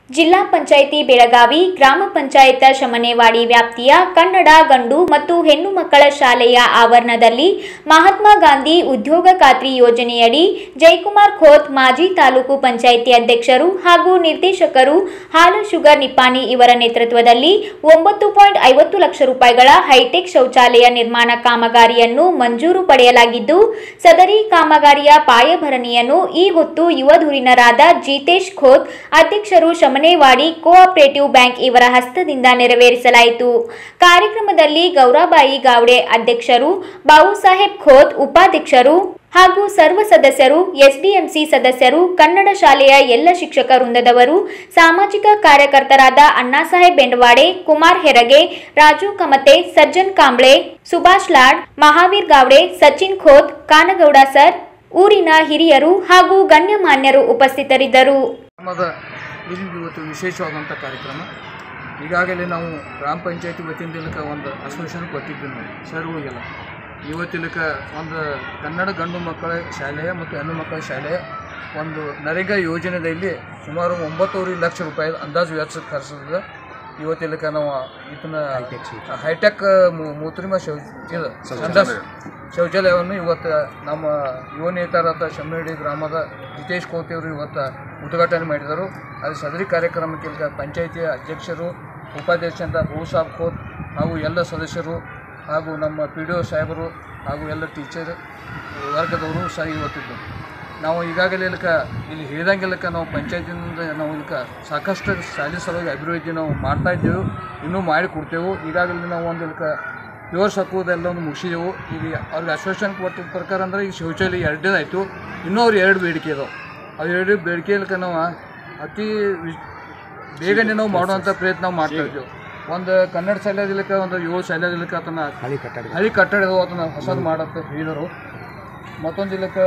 ಜಿಲ್ಲಾ ಪಂಚಾಯಿತಿ ಬೆಳಗಾವಿ ಗ್ರಾಮ ಪಂಚಾಯತ ಶಮನೇವಾಡಿ ವ್ಯಾಪ್ತಿಯ ಕನ್ನಡ ಗಂಡು ಮತ್ತು ಹೆಣ್ಣು ಮಕ್ಕಳ ಶಾಲೆಯ ಆವರಣದಲ್ಲಿ ಮಹಾತ್ಮ ಗಾಂಧಿ ಉದ್ಯೋಗ ಖಾತ್ರಿ ಯೋಜನೆಯಡಿ ಜಯಕುಮಾರ್ ಖೋತ್ ಮಾಜಿ ತಾಲೂಕು ಪಂಚಾಯಿತಿ ಅಧ್ಯಕ್ಷರು ಹಾಗೂ ನಿರ್ದೇಶಕರು ಹಾಲು ಶುಗರ್ ನಿಪ್ಪಾಣಿ ಇವರ ನೇತೃತ್ವದಲ್ಲಿ ಒಂಬತ್ತು ಪಾಯಿಂಟ್ ಐವತ್ತು ಲಕ್ಷ ರೂಪಾಯಿಗಳ ಹೈಟೆಕ್ ಶೌಚಾಲಯ ನಿರ್ಮಾಣ ಕಾಮಗಾರಿಯನ್ನು ಮಂಜೂರು ಪಡೆಯಲಾಗಿದ್ದು ಸದರಿ ಕಾಮಗಾರಿಯ ಪಾಯಭರಣಿಯನ್ನು ಈ ಹೊತ್ತು ಯುವ ಧುರೀಣರಾದ ಜಿತೇಶ್ ಖೋತ್ ಅಧ್ಯಕ್ಷರು ಶಮನೇವಾಡಿ ಕೋಆಪರೇಟಿವ್ ಬ್ಯಾಂಕ್ ಇವರ ಹಸ್ತದಿಂದ ನೆರವೇರಿಸಲಾಯಿತು ಕಾರ್ಯಕ್ರಮದಲ್ಲಿ ಗೌರಾಬಾಯಿ ಗಾವ್ಡೆ ಅಧ್ಯಕ್ಷರು ಬಾಬುಸಾಹೇಬ್ ಖೋತ್ ಉಪಾಧ್ಯಕ್ಷರು ಹಾಗೂ ಸರ್ವ ಸದಸ್ಯರು ಎಸ್ಡಿಎಂಸಿ ಸದಸ್ಯರು ಕನ್ನಡ ಶಾಲೆಯ ಎಲ್ಲ ಶಿಕ್ಷಕ ವೃಂದದವರು ಸಾಮಾಜಿಕ ಕಾರ್ಯಕರ್ತರಾದ ಅಣ್ಣಾಸಾಹೇಬ್ ಬೆಂಡವಾಡೆ ಕುಮಾರ್ ಹೆರಗೆ ರಾಜು ಕಮತೆ ಸಜ್ಜನ್ ಕಾಂಬ್ಳೆ ಸುಭಾಷ್ ಲಾಡ್ ಮಹಾವೀರ್ ಗಾವ್ಡೆ ಸಚಿನ್ ಖೋತ್ ಕಾನಗೌಡ ಸರ್ ಊರಿನ ಹಿರಿಯರು ಹಾಗೂ ಗಣ್ಯಮಾನ್ಯರು ಉಪಸ್ಥಿತರಿದ್ದರು ಗ್ರಾಮದ ಇದು ಇವತ್ತು ವಿಶೇಷವಾದಂಥ ಕಾರ್ಯಕ್ರಮ ಈಗಾಗಲೇ ನಾವು ಗ್ರಾಮ ಪಂಚಾಯತಿ ವತಿಯಿಂದ ಇಲ್ಲಕ ಒಂದು ಅಸೋಸಿಯೇಷನ್ ಕೊಟ್ಟಿದ್ವಿ ನಾವು ಸರ್ಗಳಿಗೆಲ್ಲ ಇವತ್ತಿಲಕ ಒಂದು ಕನ್ನಡ ಗಂಡು ಮಕ್ಕಳ ಶಾಲೆಯ ಮತ್ತು ಹೆಣ್ಣು ಮಕ್ಕಳ ಶಾಲೆಯ ಒಂದು ನರೇಗಾ ಯೋಜನೆಯಲ್ಲಿ ಸುಮಾರು ಒಂಬತ್ತೂವರೆ ಲಕ್ಷ ರೂಪಾಯಿ ಅಂದಾಜು ವೆಚ್ಚ ಖರ್ಚಿದ ಇವತ್ತಿಲಕ ನಾವು ಇದನ್ನ ಹೈಟೆಕ್ ಮೂ- ಮೂತ್ರಿಮ ಶೌಚ ಇದು ಸಂಡಸ್ ಶೌಚಾಲಯವನ್ನು ಇವತ್ತು ನಮ್ಮ ಯುವ ನೇತಾರಾದ ಶಮ್ಮಡಿ ಗ್ರಾಮದ ಜಿತೇಶ್ ಕೋತಿಯವರು ಇವತ್ತು ಉದ್ಘಾಟನೆ ಮಾಡಿದರು ಅದು ಸದರಿ ಕಾರ್ಯಕ್ರಮಕ್ಕೆ ಈಗ ಪಂಚಾಯಿತಿಯ ಅಧ್ಯಕ್ಷರು ಉಪಾಧ್ಯಕ್ಷ ಸಾಬ್ ಖೋತ್ ಹಾಗೂ ಎಲ್ಲ ಸದಸ್ಯರು ಹಾಗೂ ನಮ್ಮ ಪಿ ಡಿ ಒ ಸಾಹೇಬರು ಹಾಗೂ ಎಲ್ಲ ಟೀಚರ್ ವರ್ಗದವರು ಸಹ ಇವತ್ತಿದ್ದು ನಾವು ಈಗಾಗಲೇ ಇಲ್ಲಕ ಇಲ್ಲಿ ಹೇಳಿದಂಗೆಲ್ಲಕ ನಾವು ಪಂಚಾಯತಿನಿಂದ ನಾವು ಇಲ್ಲಕ ಸಾಕಷ್ಟು ಶಾಲೆ ಸಲುವಾಗಿ ಅಭಿವೃದ್ಧಿ ನಾವು ಮಾಡ್ತಾ ಇದ್ದೇವೆ ಇನ್ನೂ ಮಾಡಿ ಕೊಡ್ತೇವೆ ಈಗಾಗಲೇ ನಾವು ಒಂದು ಇಲ್ಲಕ ಪ್ಯೂರ್ ಸಕ್ಕುವುದೆಲ್ಲ ಒಂದು ಮುಗಿಸಿದೆವು ಈಗ ಅವ್ರಿಗೆ ಅಸೋಸಿಯೇಷನ್ ಕೊಟ್ಟಿದ್ದ ಪ್ರಕಾರ ಅಂದರೆ ಈಗ ಶೌಚಾಲಯ ಎರಡೇ ಆಯಿತು ಇನ್ನೂ ಅವ್ರು ಎರಡು ಬೇಡಿಕೆ ಇದಾವೆ ಅವು ಎರಡು ಬೇಡಿಕೆ ಇಲ್ಲಕ ನಾವು ಅತಿ ವಿ- ಬೇಗನೆ ನಾವು ಮಾಡುವಂಥ ಪ್ರಯತ್ನ ನಾವು ಮಾಡ್ತಾ ಇದ್ದೇವೆ ಒಂದು ಕನ್ನಡ ಶಾಲೆದಿಲ್ಲಕ ಒಂದು ಏಳು ಶಾಲೆದಿಲ್ಲಕ ಅದನ್ನು ಹಳಿ ಕಟ್ಟಡ ಹಳಿ ಕಟ್ಟಡ ಅದನ್ನು ಹೊಸದು ಮಾಡತ್ತೆ ಹೇಳಿದರು ಮತ್ತೊಂದು ಇಲ್ಲಕ್ಕ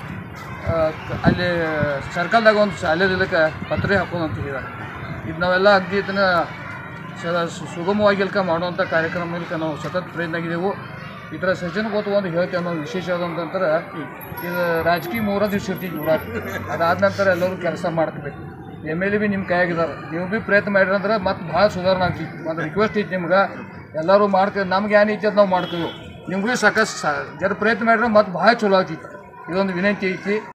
ಆ, ಕ- ಅಲ್ಲಿ ಸರ್ಕಲ್ದಾಗ ಒಂದು ಶಾಲೆದಿಲ್ಲಕ ಪತ್ರೆ ಹಾಕೋದು ಅಂತ ಹೇಳಿದ್ದಾರೆ ಇದು ನಾವೆಲ್ಲ ಅಗ್ದಿ ಇದನ್ನ ಸ- ಸು- ಸುಗಮವಾಗಿ ಇಲ್ಕ ಮಾಡುವಂಥ ಕಾರ್ಯಕ್ರಮ ಇಲ್ಕ ನಾವು ಸತತ ಪ್ರಯತ್ನ ಆಗಿದ್ದೆವು ಇದರ ಸಜ್ಜನ ಗೊತ್ತು ಒಂದು ಹೇಳ್ತೇವೆ ನಾವು ವಿಶೇಷವಾದಂತಂದ್ರೆ ಇದು ರಾಜಕೀಯ ಮೂರ ದಿವಸ ಇರ್ತೀವಿ ಊರಾಗ ಅದಾದ ನಂತರ ಎಲ್ಲರೂ ಕೆಲಸ ಮಾಡ್ಕೋಬೇಕು ಎಮ್ ಎಲ್ ಎ ಬಿ ನಿಮ್ಮ ಕೈಯಾಗಿದ್ದಾರೆ ನೀವು ಬಿ ಪ್ರಯತ್ನ ಮಾಡಿರಿ ಅಂದ್ರೆ ಮತ್ತೆ ಭಾಳ ಸುಧಾರಣೆ ಆಗ್ತೈತಿ ಮತ್ತು ರಿಕ್ವೆಸ್ಟ್ ಐತಿ ನಿಮ್ಗೆ ಎಲ್ಲರೂ ಮಾಡ್ಕೊ ನಮ್ಗೆ ಏನು ಐತಿ ಅದು ನಾವು ಮಾಡ್ತೀವಿ ನಿಮ್ಗೂ ಸಾಕಷ್ಟು ಜರ ಪ್ರಯತ್ನ ಮಾಡಿದ್ರೆ ಮತ್ತೆ ಭಾಳ ಚಲೋ ಆಗ್ತೈತಿ ಇದೊಂದು ವಿನಂತಿ ಐತಿ